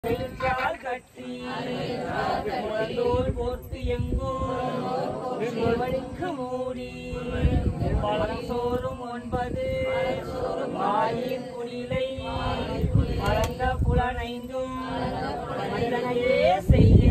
கயிற்றால் கட்டி முழந்தோல் போர்த்து எங்கும் சிவனுக்கு மூடி பழம் சோறும் ஒன்பது வாயின் குடிலை மறந்த புலனைந்தும் மனிதனையே செய்ய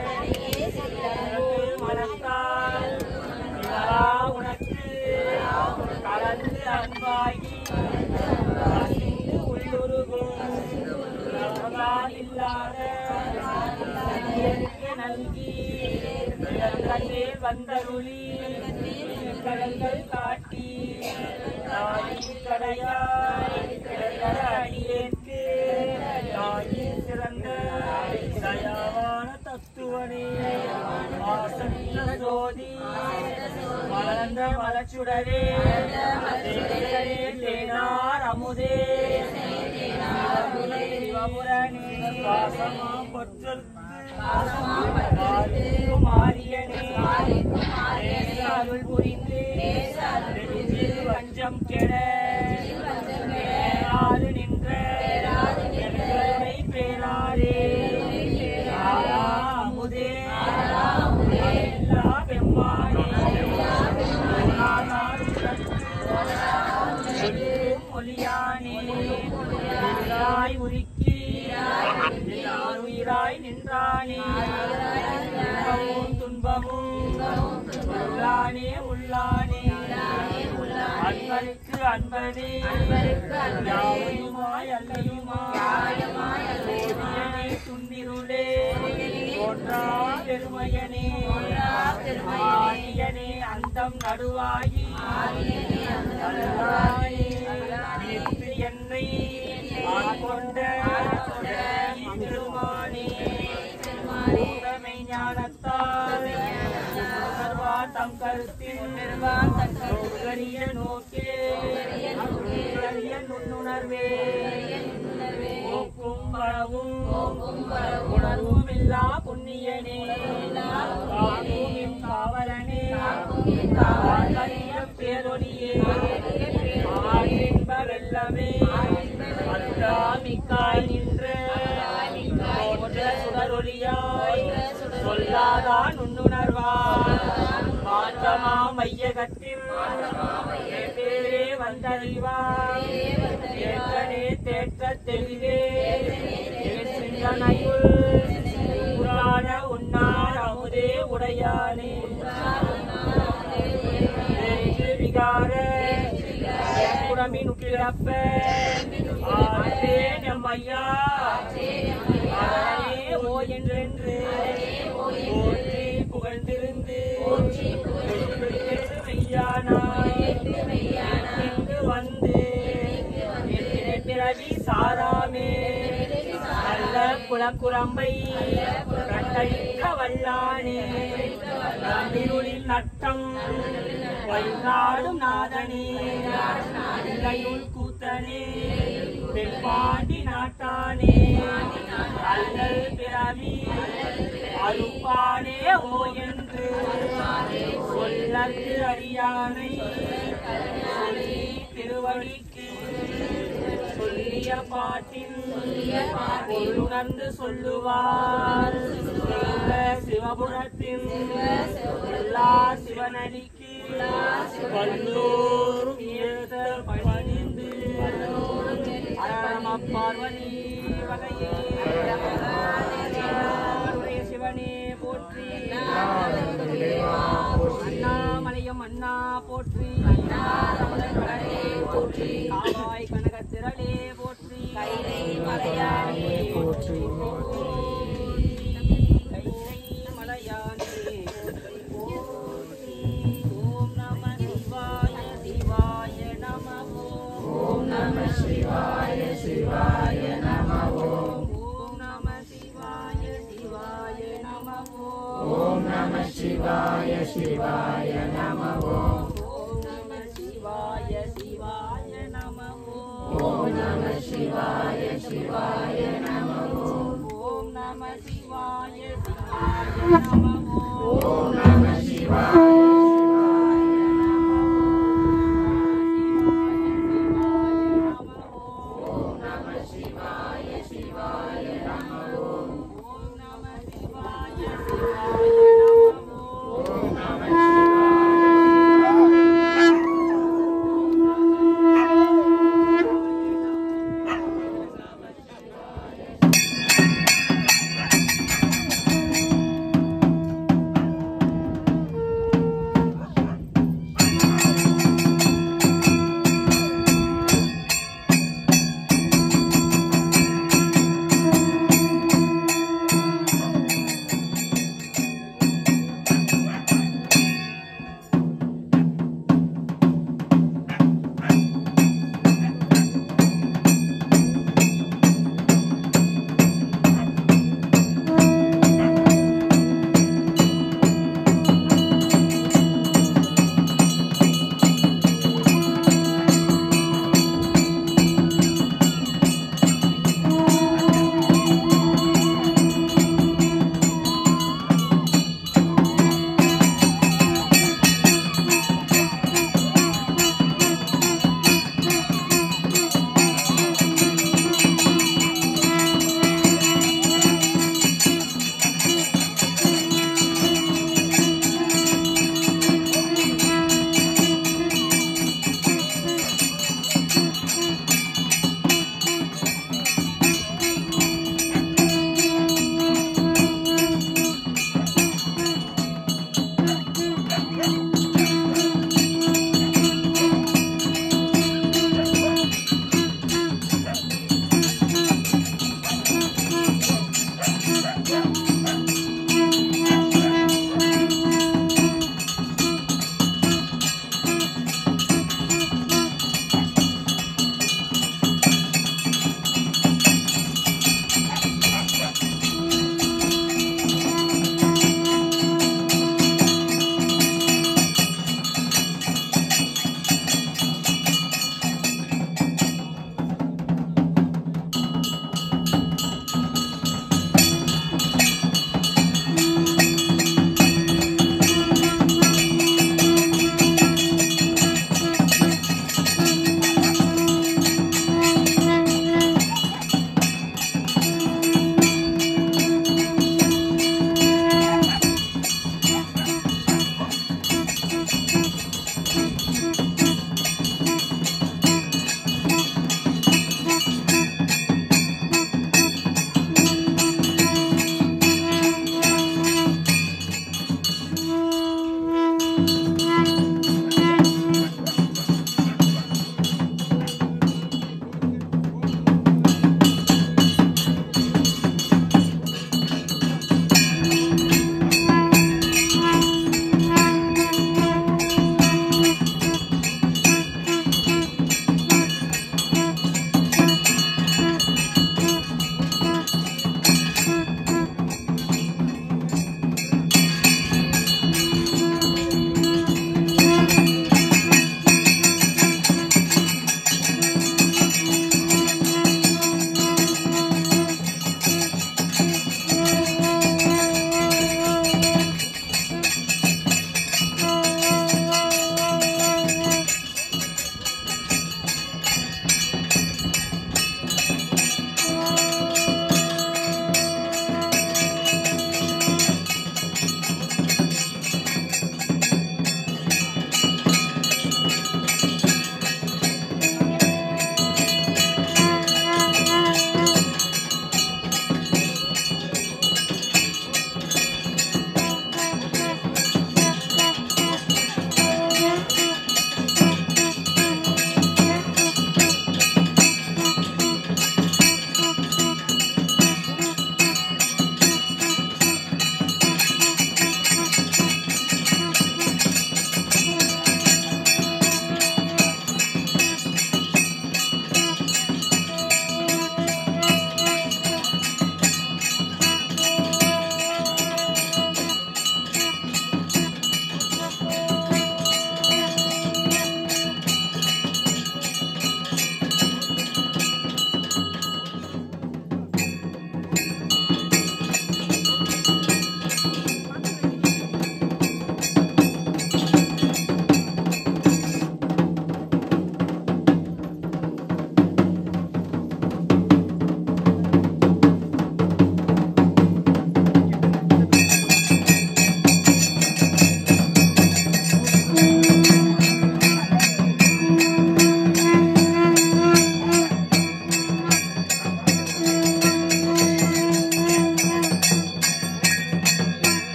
மனத்தால் நிலா உனக்கு கலந்து அன்பாகி அசிந்து உள்ளுருகும் உலகத்தால் இல்லாத சத்தியனுக்கு நல்கி கண்ணே வந்தருளி கடல்கள் காட்டி தாயின் கடையாய் கிடக்கிற அடியேற்கு தாயின் சிறந்த தயாவான தத்துவனே ஆசந்த ஜோதி மலர்ந்த மலச்சுடரே தேனே தேனார் அமுதே சிவபுரை சிவபுரணே பாசமா பொற்றல் மாரியனே நேச அருள் புரிந்து நெஞ்சில் வஞ்சம் கெட பேராது நின்ற எங்களை பேராதே ஆரா அமுதே எல்லா பெம்மானே ஒளியானே உயிராய் உருக்கி எல்லார் உயிராய் நின்றானே இன்பமும் துன்பமும் உள்ளானே உள்ளானே அன்பருக்கு அன்பனே யாவையுமாய் அல்லையுமாய் ஓதியனே துன்னிருளே தோன்றா பெருமையனே ஆதியனே அந்தம் நடுவாயி அல்லாயே, நீத்து என்னை ஆட்கொண்ட திருமானே உடமை ஞானத்தால் உணர்வார் தம் கருத்தின் நோக்கரிய நோக்கே நோக்கரிய நுண்ணுணர்வே போக்கும் வரவும் உணர்வும் இல்லா புண்ணியனே காக்கும் காவலனே காவலிய பேரொழியே ஆடின்ப வெள்ளமே அத்தாமிக்காய் நின்ற தோன்ற சுடரொளியாய் சொல்லாதான் நுண்ணுணர்வாய் மாற்றமா மையகத்தில் பேரே வந்தறிவாய் ஏற்றனே தேற்ற தெளிவே சிந்தனையுள் புராண உன்னார் அமுதே உடையானே ஏற்று விகார குடமின் உக்கிழப்ப ஆற்றே நம்மையா அரணே ஓ என்றென்று போற்றி புகழ்ந்திருந்து மெய்யானாய் இங்கு வந்து எத்தனை பிறவி சாராமே நல்ல குலக்குரம்பை கட்டளிக்க வல்லானே நம்பிருளில் நட்டம் வைநாடும் நாதனே இல்லையுள் கூத்தனே பெண்பாண்டி நாட்டானே அல்லல் பிறவி அருப்பானே ஓ என்று சொல்லற்கு அறியானை சொல்லி திருவடிக்கு சொல்லிய பாட்டின் பொருளுணர்ந்து சொல்லுவார் சிவ சிவபுரத்தின் எல்லா சிவனடிக்கு பல்லோரும் ஏத பணிந்து அரணம பார்வதி வகையே உடைய சிவனே போற்றி அண்ணாமலையும் அண்ணா போற்றி போற்றி காவாய் கனகத்திரளே போற்றி கைலை மலையானே போற்றி கைலை மலையானே போற்றி ஓம் நம சிவாய சிவாய நம ஓம் நம சிவாய சிவாய நம ஓம் நம சிவாய சிவாய நம ஓம் நம சிவாய சிவாய நம ஓம் நம சிவாய சிவாய நம ஓம் நம சிவாய சிவாய நம ஓம் நம சிவாய சிவாய நம ஓம் நம சிவாய ஓம் நம சிவாய சிவாய நம